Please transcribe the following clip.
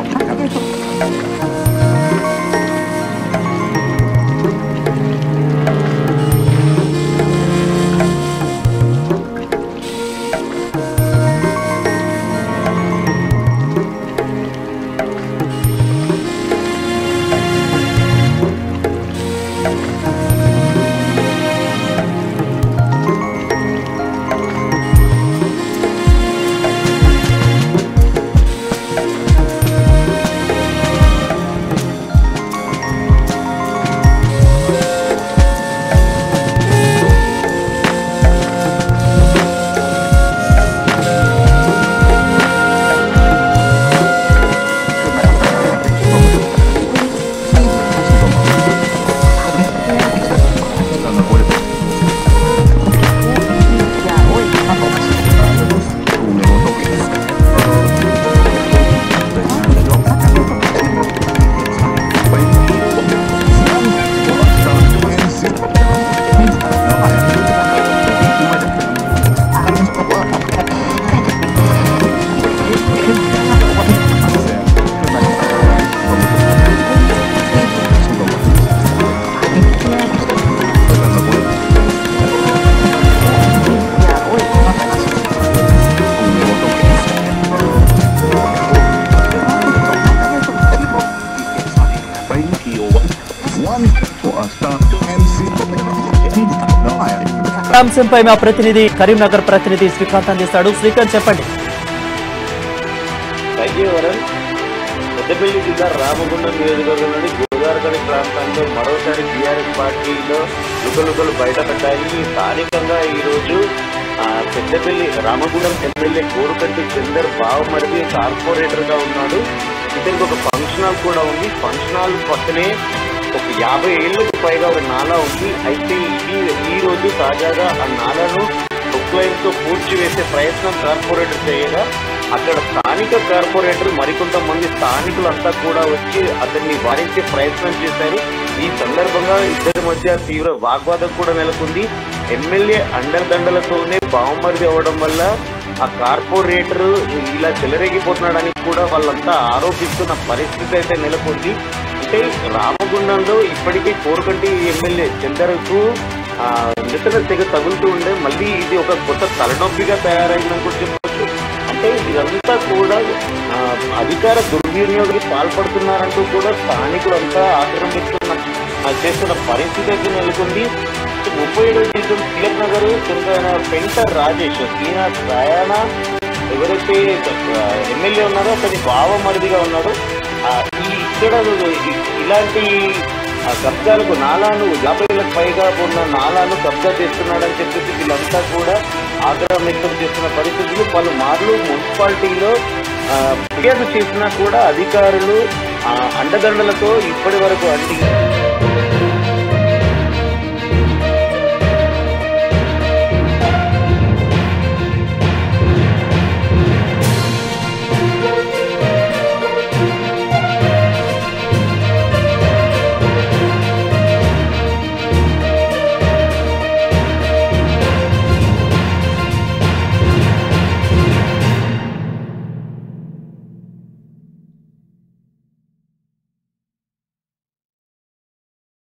One for a start and zero. No, I అంశంపై మా ప్రతినిధి కరీంనగర్ ప్రతినిధి శ్రీకాంత్ అందిస్తాడు శ్రీకాంత్ చెప్పండి విజయవరం పెద్దపల్లి జిల్లా రామగుండం నియోజకవర్గంలోని గోదావరిగడి ప్రాంతాల్లో మరోసారి టీఆర్ఎస్ పార్టీలో లుకలుకలు బయటపడ్డాయి స్థానికంగా ఈరోజు ఆ, పెద్దపల్లి రామగుండం ఎమ్మెల్యే కోరుకంటి చందర్ బావమరిది కార్పొరేటర్ గా ఉన్నాడు అంటే ఇంకొక ఫంక్షన్ హాల్ కూడా ఉంది ఫంక్షన్ హాల్ పక్కనే ఒక యాభై ఏళ్ళకు పైగా ఒక నాలా ఉంది అయితే ఇది ఈ రోజు తాజాగా ఆ నాలను బుక్లైన్ తో పూడ్చి వేసే ప్రయత్నం కార్పొరేటర్ చేయగా అక్కడ స్థానిక కార్పొరేటర్ మరికొంతమంది స్థానికులంతా కూడా వచ్చి అతన్ని వారించే ప్రయత్నం చేశారు ఈ సందర్భంగా ఇద్దరి మధ్య తీవ్ర వాగ్వాదం కూడా నెలకొంది ఎమ్మెల్యే అండదండలతోనే బావమరిది అవ్వడం వల్ల ఆ కార్పొరేటర్ ఇలా చెలరేగిపోతున్నాడని కూడా వాళ్ళంతా ఆరోపిస్తున్న పరిస్థితి అయితే నెలకొంది అంటే రామగుండంలో ఇప్పటికీ కోరుకంటి ఎమ్మెల్యే చందరకు ఆ, నితర తెగ తగులుతూ ఉండే మళ్ళీ ఇది ఒక కొత్త తలనొప్పిగా తయారైందని కూడా చెప్పొచ్చు అంటే ఇదంతా కూడా ఆ, అధికార దుర్వినియోగానికి పాల్పడుతున్నారంటూ కూడా స్థానికులంతా ఆగ్రహం వ్యక్తున్న ఆ, చేస్తున్న పరిస్థితి అయితే నెలకొంది ముప్పై ఏడవ జీతం తిలక్ నగర్ చెందిన పెంట రాజేష్ ఈయన ప్రయాణ ఎవరైతే ఆ, ఎమ్మెల్యే ఉన్నారో అతని బావమరిదిగా ఉన్నాడు ఆ, ఈ ఇక్కడ ఇ- ఇలాంటి ఆ కబ్జాలకు నాలాను యాభై వేలకు పైగా ఉన్న నాలాను కబ్జా చేస్తున్నాడని చెప్పేసి వీళ్ళంతా కూడా ఆగ్రహం వ్యక్తం చేస్తున్న పరిస్థితులు పలు మార్లు మున్సిపాలిటీలో ఆ, ఫిర్యాదు చేసినా కూడా అధికారులు ఆ, అండదండలతో ఇప్పటి వరకు అంటే